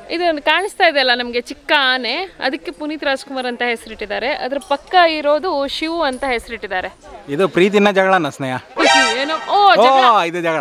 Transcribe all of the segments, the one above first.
ಇದು ಕಾಣಿಸ್ತಾ ಇದೆಯಲ್ಲ ನಮಗೆ ಚಿಕ್ಕ ಆನೆ ಅದಕ್ಕೆ ಪುನೀತ್ ರಾಜ್ಕುಮಾರ್ ಅಂತ ಹೆಸರಿಟ್ಟಿದ್ದಾರೆ ಅದ್ರ ಪಕ್ಕ ಇರೋದು ಶಿವು ಅಂತ ಹೆಸರಿಟ್ಟಿದ್ದಾರೆ ಇದು ಪ್ರೀತಿನ ಜಗಳನ ಸ್ನೇಹ ಏನೋ ಓ ಓ ಇದು ಜಗಳ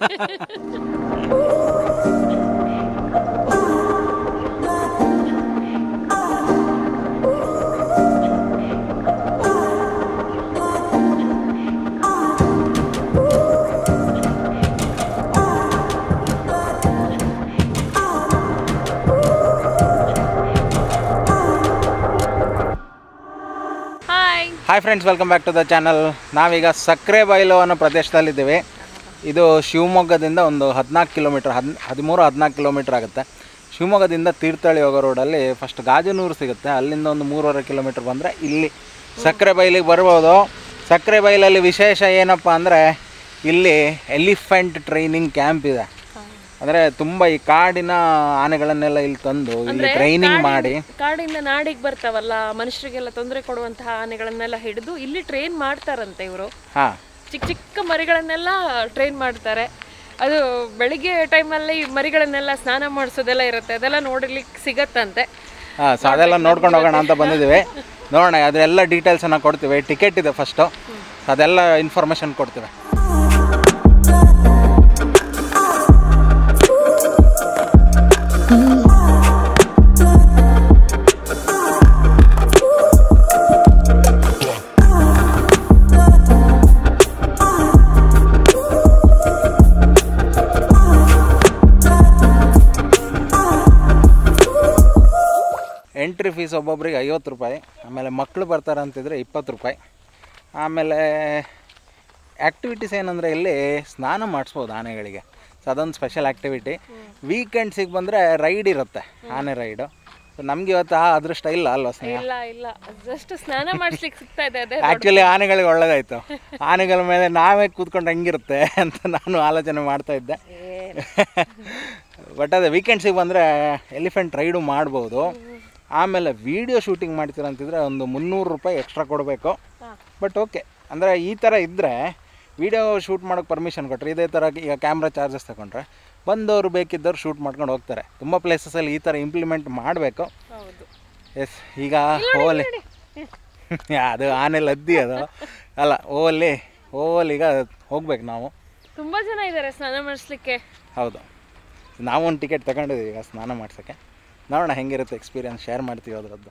hi hi friends welcome back to the channel ನಾವೀಗ ಸಕ್ಕರೆ ಬೈಲು ಅನ್ನೋ ಪ್ರದೇಶದಲ್ಲಿದ್ದೀವಿ ಇದು ಶಿವಮೊಗ್ಗದಿಂದ ಒಂದು ಹದಿನಾಲ್ಕು ಕಿಲೋಮೀಟ್ರ್ ಹದ್ ಹದಿಮೂರು ಹದಿನಾಲ್ಕು ಕಿಲೋಮೀಟ್ರ್ ಆಗುತ್ತೆ ಶಿವಮೊಗ್ಗದಿಂದ ತೀರ್ಥಹಳ್ಳಿ ಹೋಗೋ ರೋಡಲ್ಲಿ ಫಸ್ಟ್ ಗಾಜನೂರು ಸಿಗುತ್ತೆ ಅಲ್ಲಿಂದ ಒಂದು ಮೂರುವರೆ ಕಿಲೋಮೀಟ್ರ್ ಬಂದರೆ ಇಲ್ಲಿ ಸಕ್ಕರೆ ಬೈಲಿಗೆ ಬರ್ಬೋದು ಸಕ್ಕರೆ ಬೈಲಲ್ಲಿ ವಿಶೇಷ ಏನಪ್ಪ ಅಂದರೆ ಇಲ್ಲಿ ಎಲಿಫೆಂಟ್ ಟ್ರೈನಿಂಗ್ ಕ್ಯಾಂಪ್ ಇದೆ ಅಂದರೆ ತುಂಬ ಈ ಕಾಡಿನ ಆನೆಗಳನ್ನೆಲ್ಲ ಇಲ್ಲಿ ತಂದು ಇಲ್ಲಿ ಟ್ರೈನಿಂಗ್ ಮಾಡಿ ಕಾಡಿಂದ ನಾಡಿಗೆ ಬರ್ತಾವಲ್ಲ ಮನುಷ್ಯರಿಗೆಲ್ಲ ತೊಂದರೆ ಕೊಡುವಂತಹ ಆನೆಗಳನ್ನೆಲ್ಲ ಹಿಡಿದು ಇಲ್ಲಿ ಟ್ರೈನ್ ಮಾಡ್ತಾರಂತೆ ಇವರು ಹಾಂ ಚಿಕ್ಕ ಚಿಕ್ಕ ಮರಿಗಳನ್ನೆಲ್ಲ ಟ್ರೈನ್ ಮಾಡ್ತಾರೆ ಅದು ಬೆಳಿಗ್ಗೆ ಟೈಮಲ್ಲಿ ಮರಿಗಳನ್ನೆಲ್ಲ ಸ್ನಾನ ಮಾಡಿಸೋದೆಲ್ಲ ಇರುತ್ತೆ ಅದೆಲ್ಲ ನೋಡಲಿಕ್ಕೆ ಸಿಗತ್ತಂತೆ ಹಾಂ ಸೊ ಅದೆಲ್ಲ ನೋಡ್ಕೊಂಡು ಹೋಗೋಣ ಅಂತ ಬಂದಿದ್ದೀವಿ ನೋಡೋಣ ಅದೆಲ್ಲ ಡೀಟೇಲ್ಸನ್ನು ಕೊಡ್ತೀವಿ ಟಿಕೆಟ್ ಇದೆ ಫಸ್ಟು ಅದೆಲ್ಲ ಇನ್ಫಾರ್ಮೇಷನ್ ಕೊಡ್ತೀವಿ ಎಂಟ್ರಿ ಫೀಸ್ ಒಬ್ಬೊಬ್ರಿಗೆ ಐವತ್ತು ರೂಪಾಯಿ ಆಮೇಲೆ ಮಕ್ಕಳು ಬರ್ತಾರೆ ಅಂತಿದ್ರೆ ಇಪ್ಪತ್ತು ರೂಪಾಯಿ ಆಮೇಲೆ ಆ್ಯಕ್ಟಿವಿಟೀಸ್ ಏನಂದರೆ ಇಲ್ಲಿ ಸ್ನಾನ ಮಾಡಿಸ್ಬೋದು ಆನೆಗಳಿಗೆ ಸೊ ಅದೊಂದು ಸ್ಪೆಷಲ್ ಆ್ಯಕ್ಟಿವಿಟಿ ವೀಕೆಂಡ್ಸಿಗೆ ಬಂದರೆ ರೈಡ್ ಇರುತ್ತೆ ಆನೆ ರೈಡು ಸೊ ನಮ್ಗೆ ಇವತ್ತು ಆ ಅದೃಷ್ಟ ಇಲ್ಲ ಅಲ್ವಾ ಸ್ನೇಹ ಇಲ್ಲ ಇಲ್ಲ ಜಸ್ಟ್ ಸ್ನಾನ ಮಾಡಿಸ್ಲಿಕ್ಕೆ ಸಿಗ್ತಾ ಇದೆ ಅದೇ ಆ್ಯಕ್ಚುಲಿ ಆನೆಗಳಿಗೆ ಒಳ್ಳೇದಾಯಿತು ಆನೆಗಳ ಮೇಲೆ ನಾವೇ ಕೂತ್ಕೊಂಡು ಹೆಂಗಿರುತ್ತೆ ಅಂತ ನಾನು ಆಲೋಚನೆ ಮಾಡ್ತಾ ಇದ್ದೆ ಬಟ್ ಅದೇ ವೀಕೆಂಡ್ಸಿಗೆ ಬಂದರೆ ಎಲಿಫೆಂಟ್ ರೈಡು ಮಾಡ್ಬೋದು ಆಮೇಲೆ ವೀಡಿಯೋ ಶೂಟಿಂಗ್ ಮಾಡ್ತೀರಂತಿದ್ರೆ ಒಂದು ಮುನ್ನೂರು ರೂಪಾಯಿ ಎಕ್ಸ್ಟ್ರಾ ಕೊಡಬೇಕು ಬಟ್ ಓಕೆ ಅಂದರೆ ಈ ಥರ ಇದ್ದರೆ ವೀಡಿಯೋ ಶೂಟ್ ಮಾಡೋಕ್ಕೆ ಪರ್ಮಿಷನ್ ಕೊಟ್ಟರೆ ಇದೇ ಥರ ಈಗ ಕ್ಯಾಮ್ರಾ ಚಾರ್ಜಸ್ ತಗೊಂಡ್ರೆ ಬಂದವರು ಬೇಕಿದ್ದವ್ರು ಶೂಟ್ ಮಾಡ್ಕೊಂಡು ಹೋಗ್ತಾರೆ ತುಂಬ ಪ್ಲೇಸಸಲ್ಲಿ ಈ ಥರ ಇಂಪ್ಲಿಮೆಂಟ್ ಮಾಡಬೇಕು ಹೌದು ಎಸ್ ಈಗ ಓಲಿ ಅದು ಆನೆ ಲದ್ದಿ ಅದು ಅಲ್ಲ ಓಲಿ ಓಲ್ ಈಗ ಹೋಗ್ಬೇಕು ನಾವು ತುಂಬಾ ಜನ ಇದ್ದಾರೆ ಸ್ನಾನ ಮಾಡಿಸ್ಲಿಕ್ಕೆ ಹೌದು ನಾವು ಒಂದು ಟಿಕೆಟ್ ತಗೊಂಡಿದ್ದೀವಿ ಈಗ ಸ್ನಾನ ಮಾಡ್ಸೋಕ್ಕೆ ನೋಡೋಣ ಹೆಂಗಿರುತ್ತೆ ಎಕ್ಸ್ಪೀರಿಯನ್ಸ್ ಶೇರ್ ಮಾಡ್ತೀವಿ ಅದರದ್ದು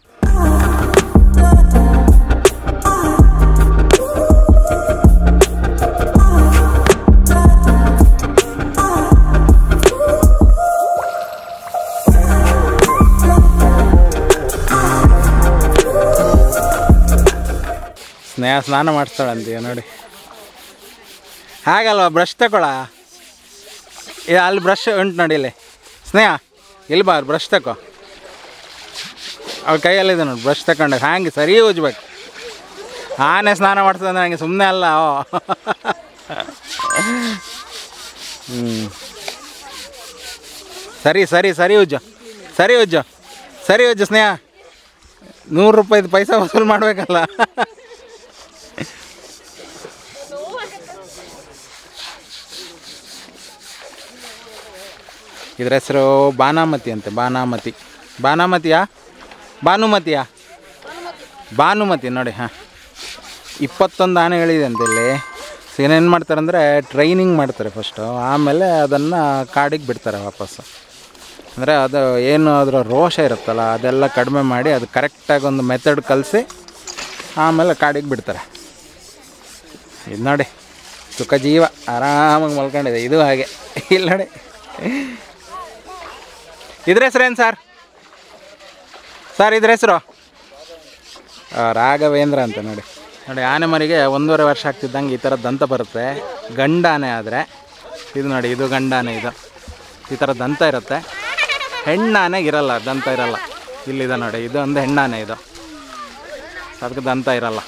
ಸ್ನೇಹ ಸ್ನಾನ ಮಾಡಿಸ್ತಾಳಂತೀಯ ನೋಡಿ ಹಾಗಲ್ವ ಬ್ರಷ್ ತಗೊಳ ಏ ಅಲ್ಲಿ ಬ್ರಷ್ ಉಂಟು ನೋಡಿ ಇಲ್ಲಿ ಸ್ನೇಹ ಇಲ್ಲಿ ಬಾ ಬ್ರಷ್ ತಗೋ ಅವ್ರ ಕೈಯಲ್ಲಿದೆ ನೋಡಿ ಬ್ರಷ್ ತಗೊಂಡು ಹಂಗೆ ಸರಿ ಉಜ್ಬೇಕು ಆನೆ ಸ್ನಾನ ಮಾಡ್ತದೆ ಅಂದ್ರೆ ಹಂಗೆ ಸುಮ್ಮನೆ ಅಲ್ಲ ಅವ ಹ್ಞೂ ಸರಿ ಸರಿ ಸರಿ ಉಜ್ಜು ಸರಿ ಉಜ್ಜು ಸರಿ ಉಜ್ಜು ಸ್ನೇಹ ನೂರು ರೂಪಾಯಿದು ಪೈಸಾ ವಸೂಲು ಮಾಡಬೇಕಲ್ಲ ಇದ್ರ ಹೆಸರು ಬಾನಾಮತಿ ಅಂತೆ ಬಾನಾಮತಿ ಬಾನಾಮತಿಯಾ ಭಾನುಮತಿಯಾ ಭಾನುಮತಿ ನೋಡಿ ಹಾಂ ಇಪ್ಪತ್ತೊಂದು ಆನೆಗಳಿದೆ ಅಂತ ಇಲ್ಲಿ ಸೊ ಏನೇನು ಮಾಡ್ತಾರೆ ಅಂದರೆ ಟ್ರೈನಿಂಗ್ ಮಾಡ್ತಾರೆ ಫಸ್ಟು ಆಮೇಲೆ ಅದನ್ನು ಕಾಡಿಗೆ ಬಿಡ್ತಾರೆ ವಾಪಸ್ಸು ಅಂದರೆ ಅದು ಏನು ಅದರ ರೋಷ ಇರುತ್ತಲ್ಲ ಅದೆಲ್ಲ ಕಡಿಮೆ ಮಾಡಿ ಅದು ಕರೆಕ್ಟಾಗಿ ಒಂದು ಮೆಥಡ್ ಕಲಿಸಿ ಆಮೇಲೆ ಕಾಡಿಗೆ ಬಿಡ್ತಾರೆ ಇದು ನೋಡಿ ಸುಖ ಜೀವ ಆರಾಮಾಗಿ ಮಲ್ಕೊಂಡಿದೆ ಇದು ಹಾಗೆ ಇಲ್ಲಿ ನೋಡಿ ಇದ್ರ ಹೆಸ್ರೇನು ಸರ್ ಸರ್ ಇದ್ರ ಹೆಸರು ರಾಘವೇಂದ್ರ ಅಂತ ನೋಡಿ ನೋಡಿ ಆನೆ ಮರಿಗೆ ಒಂದೂವರೆ ವರ್ಷ ಆಗ್ತಿದ್ದಂಗೆ ಈ ಥರ ದಂತ ಬರುತ್ತೆ ಗಂಡ ಆನೆ ಆದರೆ ಇದು ನೋಡಿ ಇದು ಗಂಡ ಆನೆ ಇದು ಈ ಥರ ದಂತ ಇರುತ್ತೆ ಹೆಣ್ಣಾನೆಗೆ ಇರಲ್ಲ ದಂತ ಇರಲ್ಲ ಇಲ್ಲಿದೆ ನೋಡಿ ಇದು ಒಂದು ಹೆಣ್ಣಾನೆ ಇದು ಅದಕ್ಕೆ ದಂತ ಇರಲ್ಲ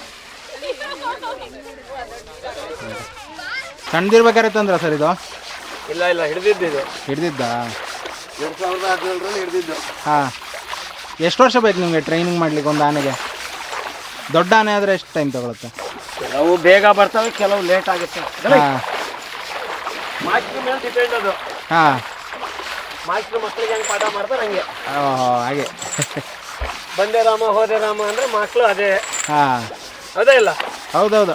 ಸಣ್ಣದಿರ್ಬೇಕಾರೆ ತಂದ್ರ ಸರ್ ಇದು ಇಲ್ಲ ಇಲ್ಲ ಹಿಡಿದಿದ್ದು ಹಿಡ್ದಿದ್ದ ಎರಡು ಸಾವಿರದ ಹದಿನೇಳರಲ್ಲಿ ಹಿಡಿದಿದ್ದು ಹಾಂ ಎಷ್ಟು ವರ್ಷ ಬೇಕು ನಿಮಗೆ ಟ್ರೈನಿಂಗ್ ಮಾಡ್ಲಿಕ್ಕೆ ಒಂದು ಆನೆಗೆ ದೊಡ್ಡ ಆನೆ ಆದರೆ ಎಷ್ಟು ಟೈಮ್ ತಗೊಳುತ್ತೆ ಕೆಲವು ಬೇಗ ಬರ್ತವೆ ಕೆಲವು ಲೇಟ್ ಆಗುತ್ತೆ ಹಾಂ ಮಾಹಿತಿ ಮೇಲೆ ಡಿಪೆಂಡ್ ಅದು ಹಾಂ ಮಾಸ್ಟ್ರು ಮಕ್ಳಿಗೆ ಹೆಂಗೆ ಪಾಠ ಮಾಡ್ತಾರೆ ಹಂಗೆ ಓಹೋ ಹಾಗೆ ಬಂದೆ ರಾಮ ಹೋದೆ ರಾಮ ಅಂದ್ರೆ ಮಕ್ಕಳು ಅದೇ ಹಾಂ ಅದೇ ಇಲ್ಲ ಹೌದೌದು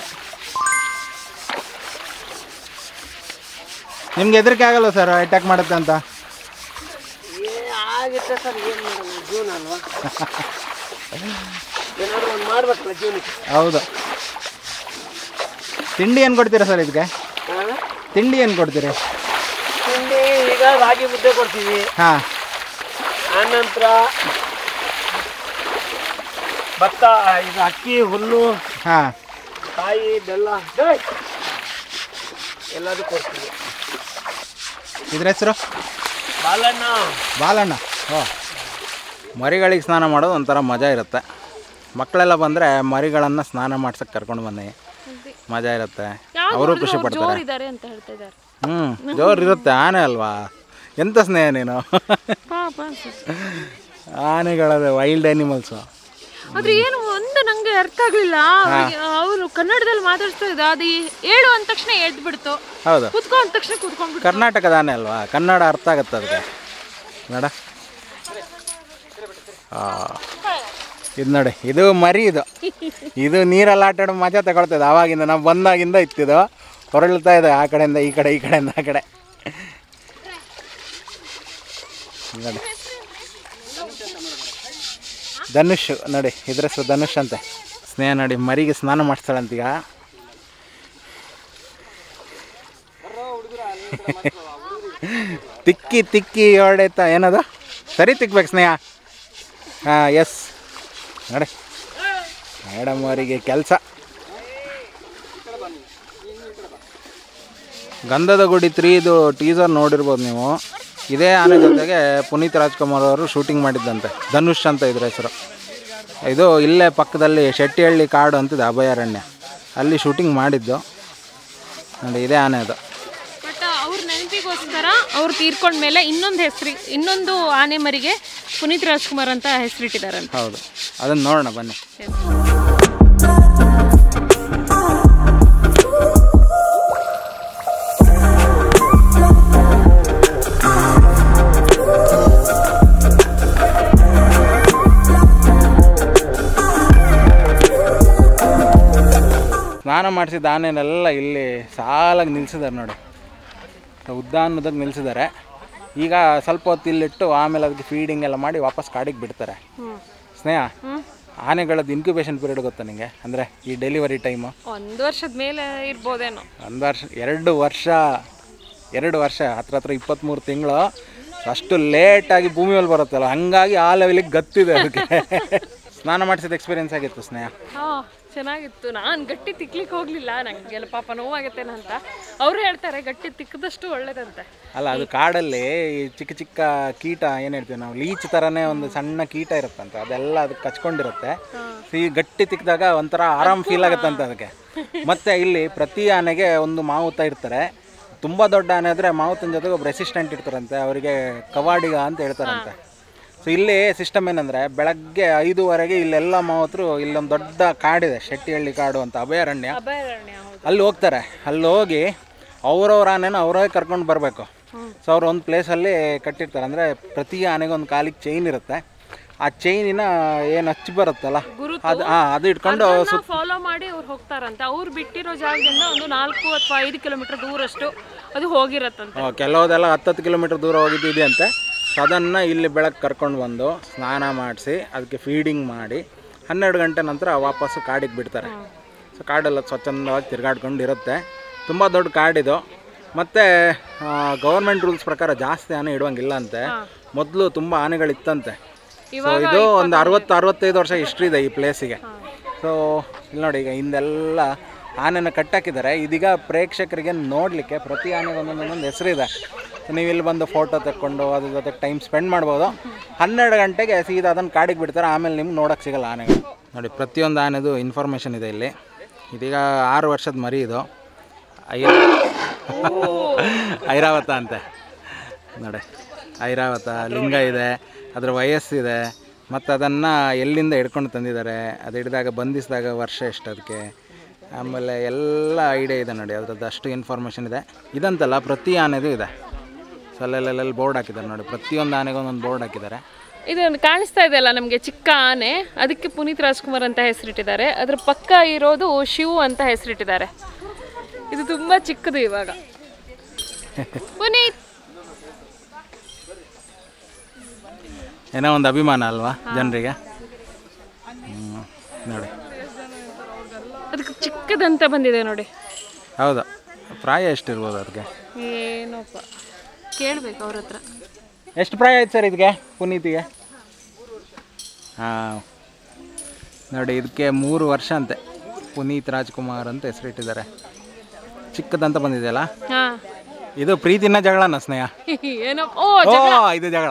ನಿಮ್ಗೆ ಹೆದರಿಕೆ ಆಗಲ್ಲ ಸರ್ ಅಟ್ಯಾಕ್ ಮಾಡುತ್ತೆ ಅಂತ ಏ ಆಗಿತ್ತೆ ಸರ್ ಏನು ಮಾಡೋಣ ಜೀವನ ಅಲ್ವಾ ಏನಾದ್ರು ಒಂದು ಮಾಡ್ಬೇಕಲ್ಲ ಜೀವನಕ್ಕೆ ಹೌದು ತಿಂಡಿ ಏನು ಕೊಡ್ತೀರಾ ಸರ್ ಇದಕ್ಕೆ ಹಾ? ತಿಂಡಿ ಏನು ಕೊಡ್ತೀರಿ ತಿಂಡಿ ಈಗ ರಾಗಿ ಮುದ್ದೆ ಕೊಡ್ತೀವಿ ಹಾಂ ಆನಂತರ ಭತ್ತ ಇದು ಅಕ್ಕಿ ಹುಲ್ಲು ಹಾಂ ಕಾಯಿ ಬೆಲ್ಲ ಡೇಯ್! ಎಲ್ಲದೂ ಕೊಡ್ತೀವಿ ಇದ್ರ ಹೆಸರು ಬಾಲಣ್ಣ ಬಾಲಣ್ಣ ಓ ಮರಿಗಳಿಗೆ ಸ್ನಾನ ಮಾಡೋದು ಒಂಥರ ಮಜಾ ಇರುತ್ತೆ ಮಕ್ಕಳೆಲ್ಲ ಬಂದರೆ ಮರಿಗಳನ್ನು ಸ್ನಾನ ಮಾಡ್ಸಕ್ಕೆ ಕರ್ಕೊಂಡು ಬನ್ನಿ ಮಜಾ ಇರುತ್ತೆ ಅವರು ಖುಷಿ ಪಡ್ತಾರೆ ಇದ್ದಾರೆ ಅಂತ ಹೇಳ್ತಾ ಇದ್ದಾರೆ ಹ್ಞೂ ಜೋರು ಇರುತ್ತೆ ಆನೆ ಅಲ್ವಾ ಎಂಥ ಸ್ನೇಹ ನೀನು ಪಾಪ ಅನ್ಸುತ್ತೆ ಆನೆಗಳದೆ ವೈಲ್ಡ್ ಆ್ಯನಿಮಲ್ಸು ಆದ್ರೆ ಏನು ಒಂದು ನಂಗೆ ಅರ್ಥ ಆಗ್ಲಿಲ್ಲ ಅವರು ಕನ್ನಡದಲ್ಲಿ ಮಾತಾಡ್ತಾ ಇದ್ದ ಅದು ಹೇಳು ಅಂದ ತಕ್ಷಣ ಎದ್ದು ಬಿಡ್ತು ಹೌದು ಕುತ್ಕೊ ಅಂದ ತಕ್ಷಣ ಕುತ್ಕೊಂಡ್ಬಿಡ್ತು ಕರ್ನಾಟಕದ ಆನೆ ಅಲ್ವಾ ಕನ್ನಡ ಅರ್ಥ ಆಗುತ್ತೆ ಅದಕ್ಕೆ ನೋಡ ಇದು ನೋಡಿ ಇದು ಮರಿ ಇದು ಇದು ನೀರಲ್ಲಿ ಆಟ ಆಡೋ ಮಜಾ ತಗೊಳ್ತದೆ ಆವಾಗಿಂದ ನಾವು ಬಂದಾಗಿಂದ ಇತ್ತಿದು ಹೊರಳ್ತಾ ಇದೆ ಆ ಕಡೆಯಿಂದ ಈ ಕಡೆ ಈ ಕಡೆಯಿಂದ ಆ ಕಡೆ ನೋಡಿ ಧನುಷ್ ನೋಡಿ ಇದ್ರ ಹೆಸರು ಧನುಷ್ ಅಂತೆ ಸ್ನೇಹ ನೋಡಿ ಮರಿಗೆ ಸ್ನಾನ ಮಾಡಿಸ್ತಾಳಂತೀಗ ತಿಕ್ಕಿ ತಿಕ್ಕಿ ಹೊಡೆತ ಏನದು ಸರಿ ತಿಕ್ಬೇಕು ಸ್ನೇಹ ಹಾಂ ಎಸ್ ನೋಡಿ ಮೇಡಮ್ ಅವರಿಗೆ ಕೆಲಸ ಗಂಧದ ಗುಡಿ ತ್ರೀದು ಟೀಸರ್ ನೋಡಿರ್ಬೋದು ನೀವು ಇದೇ ಆನೆ ಜೊತೆಗೆ ಪುನೀತ್ ರಾಜ್ಕುಮಾರ್ ಅವರು ಶೂಟಿಂಗ್ ಮಾಡಿದ್ದಂತೆ ಧನುಷ್ ಅಂತ ಇದ್ರ ಹೆಸರು ಇದು ಇಲ್ಲೇ ಪಕ್ಕದಲ್ಲಿ ಶೆಟ್ಟಿಹಳ್ಳಿ ಕಾಡು ಅಂತಿದೆ ಅಭಯಾರಣ್ಯ ಅಲ್ಲಿ ಶೂಟಿಂಗ್ ಮಾಡಿದ್ದು ನೋಡಿ ಇದೇ ಆನೆ ಅದು ಬಟ್ ಅವ್ರ ನೆನಪಿಗೋಸ್ಕರ ಅವ್ರು ತೀರ್ಕೊಂಡ್ಮೇಲೆ ಇನ್ನೊಂದು ಹೆಸರು ಇನ್ನೊಂದು ಆನೆ ಮರಿಗೆ ಪುನೀತ್ ರಾಜ್ಕುಮಾರ್ ಅಂತ ಹೆಸರಿಟ್ಟಿದಾರಂತ ಹೌದು ಅದನ್ನು ನೋಡೋಣ ಬನ್ನಿ ಸ್ನಾನ ಮಾಡಿಸಿದ ಆನೆನೆಲ್ಲ ಇಲ್ಲಿ ಸಾಲಾಗಿ ನಿಲ್ಸಿದ್ದಾರೆ ನೋಡಿ ಉದ್ಯಾನದಾಗ ನಿಲ್ಸಿದ್ದಾರೆ ಈಗ ಸ್ವಲ್ಪ ಹೊತ್ತು ಇಲ್ಲಿಟ್ಟು ಆಮೇಲೆ ಅದಕ್ಕೆ ಫೀಡಿಂಗ್ ಎಲ್ಲ ಮಾಡಿ ವಾಪಸ್ ಕಾಡಿಗೆ ಬಿಡ್ತಾರೆ ಸ್ನೇಹ ಆನೆಗಳದ್ದು ಇನ್ಕ್ಯುಬೇಷನ್ ಪೀರಿಯಡ್ ಗೊತ್ತಾ ನಿಮಗೆ ಅಂದರೆ ಈ ಡೆಲಿವರಿ ಟೈಮು ಒಂದು ವರ್ಷದ ಮೇಲೆ ಇರ್ಬೋದೇನೋ ಒಂದು ವರ್ಷ ಎರಡು ವರ್ಷ ಎರಡು ವರ್ಷ ಹತ್ರ ಹತ್ರ ಇಪ್ಪತ್ತ್ಮೂರು ತಿಂಗಳು ಅಷ್ಟು ಲೇಟಾಗಿ ಭೂಮಿ ಮೇಲೆ ಬರುತ್ತಲ್ಲ ಹಾಗಾಗಿ ಆ ಲೆವೆಲಿಗೆ ಗತ್ತಿದೆ ಅದಕ್ಕೆ ಸ್ನಾನ ಮಾಡಿಸಿದ ಎಕ್ಸ್ಪೀರಿಯನ್ಸ್ ಆಗಿತ್ತು ಸ್ನೇಹ ಹಾ ಚೆನ್ನಾಗಿತ್ತು ನಾನು ಗಟ್ಟಿ ತಿಕ್ಲಿಕ್ಕೆ ಹೋಗ್ಲಿಲ್ಲ ನಂಗೆಲ್ಲ ಪಾಪ ನೋವಾಗತ್ತೇನ ಅಂತ ಅವ್ರು ಹೇಳ್ತಾರೆ ಗಟ್ಟಿ ತಿಕ್ಕದಷ್ಟು ಒಳ್ಳೇದಂತೆ ಅಲ್ಲ ಅದು ಕಾಡಲ್ಲಿ ಈ ಚಿಕ್ಕ ಚಿಕ್ಕ ಕೀಟ ಏನು ಹೇಳ್ತೀವಿ ನಾವು ಲೀಚ್ ಥರನೇ ಒಂದು ಸಣ್ಣ ಕೀಟ ಇರುತ್ತಂತೆ ಅದೆಲ್ಲ ಅದಕ್ಕೆ ಕಚ್ಕೊಂಡಿರುತ್ತೆ ಸೊ ಈ ಗಟ್ಟಿ ತಿಕ್ಕಿದಾಗ ಒಂಥರ ಆರಾಮ್ ಫೀಲ್ ಆಗುತ್ತಂತೆ ಅದಕ್ಕೆ ಮತ್ತೆ ಇಲ್ಲಿ ಪ್ರತಿ ಆನೆಗೆ ಒಂದು ಮಾವುತ ಇರ್ತಾರೆ ತುಂಬ ದೊಡ್ಡ ಆನೆ ಆದರೆ ಮಾವುತನ ಜೊತೆಗೆ ಒಬ್ಬ ರೆಸಿಸ್ಟೆಂಟ್ ಇರ್ತಾರಂತೆ ಅವರಿಗೆ ಕವಾಡಿಗ ಅಂತ ಹೇಳ್ತಾರಂತೆ ಸೊ ಇಲ್ಲಿ ಸಿಸ್ಟಮ್ ಏನಂದರೆ ಬೆಳಗ್ಗೆ ಐದುವರೆಗೆ ಇಲ್ಲೆಲ್ಲ ಮಾವುತರು ಇಲ್ಲೊಂದು ದೊಡ್ಡ ಕಾಡಿದೆ ಶೆಟ್ಟಿಹಳ್ಳಿ ಕಾಡು ಅಂತ ಅಭಯಾರಣ್ಯ ಅಭಯಾರಣ್ಯ ಹೌದು ಅಲ್ಲಿ ಹೋಗ್ತಾರೆ ಅಲ್ಲಿ ಹೋಗಿ ಅವ್ರವ್ರ ಆನೆನ ಅವರೇ ಕರ್ಕೊಂಡು ಬರಬೇಕು ಸೊ ಅವ್ರು ಒಂದು ಪ್ಲೇಸಲ್ಲಿ ಕಟ್ಟಿರ್ತಾರೆ ಅಂದರೆ ಪ್ರತಿ ಆನೆಗೆ ಒಂದು ಕಾಲಿಗೆ ಚೈನ್ ಇರುತ್ತೆ ಆ ಚೈನಿನ ಏನು ಹಚ್ಚಿ ಬರುತ್ತಲ್ಲ ಅದು ಹಾಂ ಅದು ಇಟ್ಕೊಂಡು ಫಾಲೋ ಮಾಡಿ ಅವ್ರು ಹೋಗ್ತಾರಂತೆ ಅವ್ರು ಬಿಟ್ಟಿರೋ ಜಾಗದಿಂದ ಒಂದು ನಾಲ್ಕು ಅಥವಾ ಐದು ಕಿಲೋಮೀಟರ್ ದೂರಷ್ಟು ಅದು ಹೋಗಿರತ್ತಂತೆ ಆ, ಕೆಲವುದೆಲ್ಲ ಹತ್ತತ್ತು ಕಿಲೋಮೀಟ್ರ್ ದೂರ ಹೋಗಿದ್ದಿದೆಯಂತೆ ಸೊ ಅದನ್ನು ಇಲ್ಲಿ ಬೆಳಗ್ಗೆ ಕರ್ಕೊಂಡು ಬಂದು ಸ್ನಾನ ಮಾಡಿಸಿ ಅದಕ್ಕೆ ಫೀಡಿಂಗ್ ಮಾಡಿ ಹನ್ನೆರಡು ಗಂಟೆ ನಂತರ ವಾಪಸ್ಸು ಕಾಡಿಗೆ ಬಿಡ್ತಾರೆ ಸೊ ಕಾಡೆಲ್ಲ ಸ್ವಚ್ಛಂದವಾಗಿ ತಿರ್ಗಾಡ್ಕೊಂಡು ಇರುತ್ತೆ ತುಂಬ ದೊಡ್ಡ ಕಾಡಿದು ಮತ್ತು ಗೌರ್ಮೆಂಟ್ ರೂಲ್ಸ್ ಪ್ರಕಾರ ಜಾಸ್ತಿ ಆನೆ ಇಡುವಂಗಿಲ್ಲ ಅಂತೆ ಮೊದಲು ತುಂಬ ಆನೆಗಳಿತ್ತಂತೆ ಸೊ ಇದು ಒಂದು ಅರವತ್ತು ಅರವತ್ತೈದು ವರ್ಷ ಹಿಸ್ಟ್ರಿ ಇದೆ ಈ ಪ್ಲೇಸಿಗೆ ಸೊ ಇಲ್ಲಿ ನೋಡಿ ಈಗ ಹಿಂದೆಲ್ಲ ಆನೆನ ಕಟ್ಟಾಕಿದ್ದಾರೆ ಇದೀಗ ಪ್ರೇಕ್ಷಕರಿಗೆ ನೋಡಲಿಕ್ಕೆ ಪ್ರತಿ ಆನೆಗೆ ಒಂದೊಂದೊಂದೊಂದು ಹೆಸರಿದೆ ಸೊ ನೀವು ಇಲ್ಲಿ ಬಂದು ಫೋಟೋ ತೆಕ್ಕೊಂಡು ಅದ್ರ ಜೊತೆ ಟೈಮ್ ಸ್ಪೆಂಡ್ ಮಾಡ್ಬೋದು ಹನ್ನೆರಡು ಗಂಟೆಗೆ ಸೀದಾ ಅದನ್ನು ಕಾಡಿಗೆ ಬಿಡ್ತಾರೆ ಆಮೇಲೆ ನಿಮ್ಗೆ ನೋಡೋಕ್ಕೆ ಸಿಗಲ್ಲ ಆನೆಗಳು ನೋಡಿ ಪ್ರತಿಯೊಂದು ಆನೆದು ಇನ್ಫಾರ್ಮೇಷನ್ ಇದೆ ಇಲ್ಲಿ ಇದೀಗ ಆರು ವರ್ಷದ ಮರಿ ಇದು ಐ ಐರಾವತ ಅಂತೆ ನೋಡಿ ಐರಾವತ ಲಿಂಗ ಇದೆ ಅದರ ವಯಸ್ಸಿದೆ ಮತ್ತು ಅದನ್ನು ಎಲ್ಲಿಂದ ಹಿಡ್ಕೊಂಡು ತಂದಿದ್ದಾರೆ ಅದು ಹಿಡಿದಾಗ ಬಂಧಿಸಿದಾಗ ವರ್ಷ ಎಷ್ಟು ಅದಕ್ಕೆ ಆಮೇಲೆ ಎಲ್ಲ ಐಡಿಯಾ ಇದೆ ನೋಡಿ ಅದ್ರದ್ದು ಅಷ್ಟು ಇನ್ಫಾರ್ಮೇಷನ್ ಇದೆ ಇದಂತಲ್ಲ ಪ್ರತಿ ಆನೆದು ಇದೆ ಸೊ ಅಲ್ಲೆಲ್ಲೆಲ್ಲಿ ಬೋರ್ಡ್ ಹಾಕಿದ್ದಾರೆ ನೋಡಿ ಪ್ರತಿಯೊಂದು ಆನೆಗೂ ಒಂದೊಂದು ಬೋರ್ಡ್ ಹಾಕಿದ್ದಾರೆ ಇದು ಕಾಣಿಸ್ತಾ ಇದೆಯಲ್ಲ ನಮಗೆ ಚಿಕ್ಕ ಆನೆ ಅದಕ್ಕೆ ಪುನೀತ್ ರಾಜ್ಕುಮಾರ್ ಅಂತ ಹೆಸರಿಟ್ಟಿದ್ದಾರೆ ಅದ್ರ ಪಕ್ಕ ಇರೋದು ಶಿವು ಅಂತ ಹೆಸರಿಟ್ಟಿದ್ದಾರೆ ಇದು ತುಂಬಾ ಚಿಕ್ಕದು ಇವಾಗ ಪುನೀತ್ ಏನೋ ಒಂದು ಅಭಿಮಾನ ಅಲ್ವಾ ಜನರಿಗೆ ನೋಡಿ ಅದಕ್ಕೆ ಚಿಕ್ಕದಂತ ಬಂದಿದೆ ನೋಡಿ ಹೌದು ಪ್ರಾಯ ಎಷ್ಟಿರ್ಬೋದು ಅವ್ರಿಗೆ ಏನೋಪ್ಪ ಕೇಳ್ಬೇಕು ಅವ್ರ ಹತ್ರ ಎಷ್ಟು ಪ್ರಾಯ ಆಯ್ತು ಸರ್ ಇದಕ್ಕೆ ಪುನೀತಿಗೆ ಹಾಂ ನೋಡಿ ಇದಕ್ಕೆ ಮೂರು ವರ್ಷ ಅಂತೆ ಪುನೀತ್ ರಾಜ್ಕುಮಾರ್ ಅಂತ ಹೆಸರಿಟ್ಟಿದ್ದಾರೆ ಚಿಕ್ಕದಂತ ಬಂದಿದೆಯಲ್ಲ ಹಾ ಇದು ಪ್ರೀತಿನ ಜಗಳನ ಸ್ನೇಹ ಏನಪ್ಪ ಓ ಓ ಇದು ಜಗಳ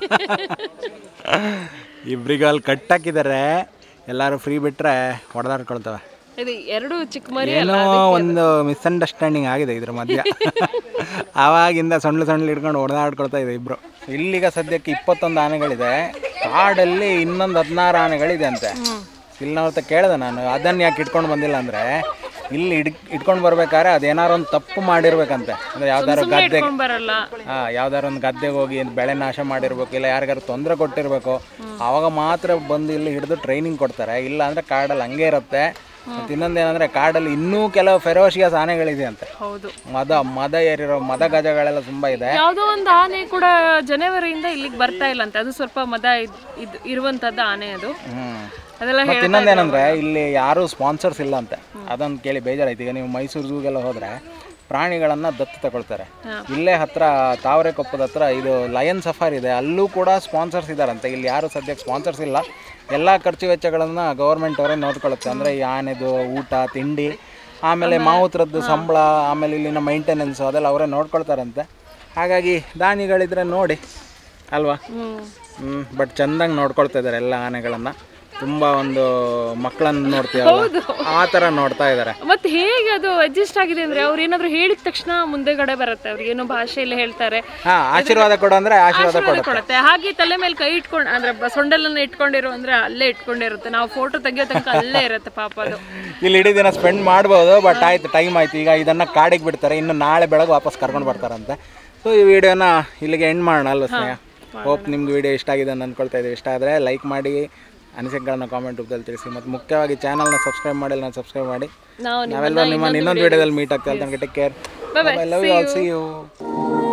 ಇಬ್ರಿಗೂ ಅಲ್ಲಿ ಕಟ್ಟಾಕಿದ್ದಾರೆ ಎಲ್ಲರೂ ಫ್ರೀ ಬಿಟ್ಟರೆ ಹೊಡೆದಾಡ್ಕೊಳ್ತವೆ ಇದು ಎರಡು ಚಿಕ್ಕ ಮರಿ ಏನೋ ಒಂದು ಮಿಸ್ಅಂಡರ್ಸ್ಟ್ಯಾಂಡಿಂಗ್ ಆಗಿದೆ ಇದ್ರ ಮಧ್ಯ ಆವಾಗಿಂದ ಸಣ್ಣ ಸಣ್ಣ ಹಿಡ್ಕೊಂಡು ಹೊಡೆದಾಡ್ಕೊಳ್ತಾ ಇದೆ ಇಬ್ರು ಇಲ್ಲಿಗ ಸದ್ಯಕ್ಕೆ ಇಪ್ಪತ್ತೊಂದು ಆನೆಗಳಿದೆ ಕಾಡಲ್ಲಿ ಇನ್ನೊಂದು ಹದಿನಾರು ಆನೆಗಳಿದೆ ಅಂತೆ ಇಲ್ಲಿ ಹತ್ರ ಕೇಳಿದೆ ನಾನು ಅದನ್ನು ಯಾಕೆ ಇಟ್ಕೊಂಡು ಬಂದಿಲ್ಲ ಅಂದರೆ ಇಲ್ಲಿ ಇಡ್ ಇಟ್ಕೊಂಡು ಬರ್ಬೇಕಾದ್ರೆ ಅದೇನಾರು ಒಂದು ತಪ್ಪು ಮಾಡಿರ್ಬೇಕಂತೆ ಅಂದರೆ ಯಾವ್ದಾರು ಗದ್ದೆ ಇಟ್ಕೊಂಡ್ ಬರಲ್ಲ ಹಾಂ ಯಾವ್ದಾರು ಒಂದು ಗದ್ದೆಗೆ ಹೋಗಿ ಬೆಳೆ ನಾಶ ಮಾಡಿರ್ಬೇಕು ಇಲ್ಲ ಯಾರಿಗಾರು ತೊಂದರೆ ಕೊಟ್ಟಿರ್ಬೇಕು ಆವಾಗ ಮಾತ್ರ ಬಂದು ಇಲ್ಲಿ ಹಿಡಿದು ಟ್ರೈನಿಂಗ್ ಕೊಡ್ತಾರೆ ಇಲ್ಲ ಅಂದರೆ ಕಾಡಲ್ಲಿ ಹಂಗೆ ಇರುತ್ತೆ ಮತ್ತು ಇನ್ನೊಂದೇನಂದರೆ ಕಾಡಲ್ಲಿ ಇನ್ನೂ ಕೆಲವು ಫೆರೋಶಿಯಸ್ ಆನೆಗಳಿದೆ ಅಂತೆ ಹೌದು ಮದ ಮದ ಏರಿರೋ ಮದ ಗಜಗಳೆಲ್ಲ ತುಂಬ ಇದೆ ಯಾವುದೋ ಒಂದು ಆನೆ ಕೂಡ ಜನವರಿಯಿಂದ ಇಲ್ಲಿಗೆ ಬರ್ತಾ ಇಲ್ಲ ಅಂತ ಅದು ಸ್ವಲ್ಪ ಮದ ಇದ್- ಇದ್ ಇರುವಂತದ್ದು ಆನೆ ಅದು ಹ್ಞೂ ಅದೆಲ್ಲ ಮತ್ತು ಇನ್ನೊಂದೇನಂದ್ರೆ ಇಲ್ಲಿ ಯಾರೂ ಸ್ಪಾನ್ಸರ್ಸ್ ಇಲ್ಲ ಅಂತೆ ಅದೊಂದು ಕೇಳಿ ಬೇಜಾರಾಯ್ತು ಈಗ ನೀವು ಮೈಸೂರು ಝೂಗೆಲ್ಲ ಹೋದರೆ ಪ್ರಾಣಿಗಳನ್ನು ದತ್ತು ತಗೊಳ್ತಾರೆ ಇಲ್ಲೇ ಹತ್ರ ತಾವರೆಕೊಪ್ಪದ ಹತ್ರ ಇದು ಲಯನ್ ಸಫಾರ್ ಇದೆ ಅಲ್ಲೂ ಕೂಡ ಸ್ಪಾನ್ಸರ್ಸ್ ಇದ್ದಾರಂತೆ ಇಲ್ಲಿ ಯಾರು ಸದ್ಯಕ್ಕೆ ಸ್ಪಾನ್ಸರ್ಸ್ ಇಲ್ಲ ಎಲ್ಲ ಖರ್ಚು ವೆಚ್ಚಗಳನ್ನು ಗೌರ್ಮೆಂಟ್ ಅವರೇ ನೋಡ್ಕೊಳ್ಳುತ್ತೆ ಅಂದರೆ ಈ ಆನೆದು ಊಟ ತಿಂಡಿ ಆಮೇಲೆ ಮಾವುತ್ರದ್ದು ಸಂಬಳ ಆಮೇಲೆ ಇಲ್ಲಿನ ಮೈಂಟೆನೆನ್ಸು ಅದೆಲ್ಲ ಅವರೇ ನೋಡ್ಕೊಳ್ತಾರಂತೆ ಹಾಗಾಗಿ ದಾನಿಗಳಿದ್ರೆ ನೋಡಿ ಅಲ್ವಾ ಹ್ಮ್ ಹ್ಞೂ ಬಟ್ ಚೆಂದಂಗೆ ನೋಡ್ಕೊಳ್ತಾ ಇದ್ದಾರೆ ಎಲ್ಲ ಆನೆಗಳನ್ನು ತುಂಬ ಒಂದು ಮಕ್ಕಳನ್ನು ನೋಡ್ತೀವಲ್ಲ ಆ ಥರ ನೋಡ್ತಾ ಇದ್ದಾರೆ ಮತ್ತೆ ಹೇಗೆ ಅದು ಅಡ್ಜಸ್ಟ್ ಆಗಿದೆ ಅಂದ್ರೆ ಅವ್ರು ಏನಾದ್ರು ಹೇಳಿದ ತಕ್ಷಣ ಮುಂದೆಗಡೆ ಬರುತ್ತೆ ಅವ್ರಿಗೆ ಏನೋ ಭಾಷೆಯಲ್ಲಿ ಹೇಳ್ತಾರೆ ಹಾಂ ಆಶೀರ್ವಾದ ಕೊಡು ಅಂದರೆ ಆಶೀರ್ವಾದ ಕೊಡು ಕೊಡುತ್ತೆ ಹಾಗೆ ತಲೆ ಮೇಲೆ ಕೈ ಇಟ್ಕೊಂಡು ಅಂದ್ರೆ ಬ- ಸೊಂಡಲನ್ನ ಇಟ್ಕೊಂಡಿರೋ ಅಂದ್ರೆ ಅಲ್ಲೇ ಇಟ್ಕೊಂಡಿರುತ್ತೆ ನಾವು ಫೋಟೋ ತೆಗಿಯೋ ತನಕ ಅಲ್ಲೇ ಇರುತ್ತೆ ಪಾಪ ಅದು ಇಲ್ಲಿ ಇಡೀ ದಿನ ಸ್ಪೆಂಡ್ ಮಾಡ್ಬೋದು ಬಟ್ ಆಯ್ತು ಟೈಮ್ ಆಯ್ತು ಈಗ ಇದನ್ನು ಕಾಡಿಗೆ ಬಿಡ್ತಾರೆ ಇನ್ನು ನಾಳೆ ಬೆಳಗ್ಗೆ ವಾಪಸ್ ಕರ್ಕೊಂಡು ಬರ್ತಾರಂತೆ ಸೊ ಈ ವಿಡಿಯೋನ ಇಲ್ಲಿಗೆ ಎಂಡ್ ಮಾಡೋಣ ಅಲ್ವ ಸ್ನೇಹ ಹೋಪ್ ನಿಮ್ಗೆ ವಿಡಿಯೋ ಇಷ್ಟ ಆಗಿದೆ ಅಂತ ಅಂದ್ಕೊಳ್ತಾ ಇದ್ದೀವಿ ಇಷ್ಟ ಆದರೆ ಲೈಕ್ ಮಾಡಿ ಅನಿಸಿಕೆಗಳನ್ನ ಕಾಮೆಂಟ್ ರೂಪದಲ್ಲಿ ತಿಳಿಸಿ ಮತ್ತು ಮುಖ್ಯವಾಗಿ ಚಾನಲ್ನ ಸಬ್ಸ್ಕ್ರೈಬ್ ಮಾಡಿಲ್ಲ ನಾನು ಸಬ್ಸ್ಕ್ರೈಬ್ ಮಾಡಿ ನಾವು ನಾವೆಲ್ಲ ನಿಮ್ಮ ಇನ್ನೊಂದು ವಿಡಿಯೋದಲ್ಲಿ ಮೀಟ್ ಆಗ್ತಾ ಇದ್ದಂಗೆ take care Bye bye. Love See you you. See you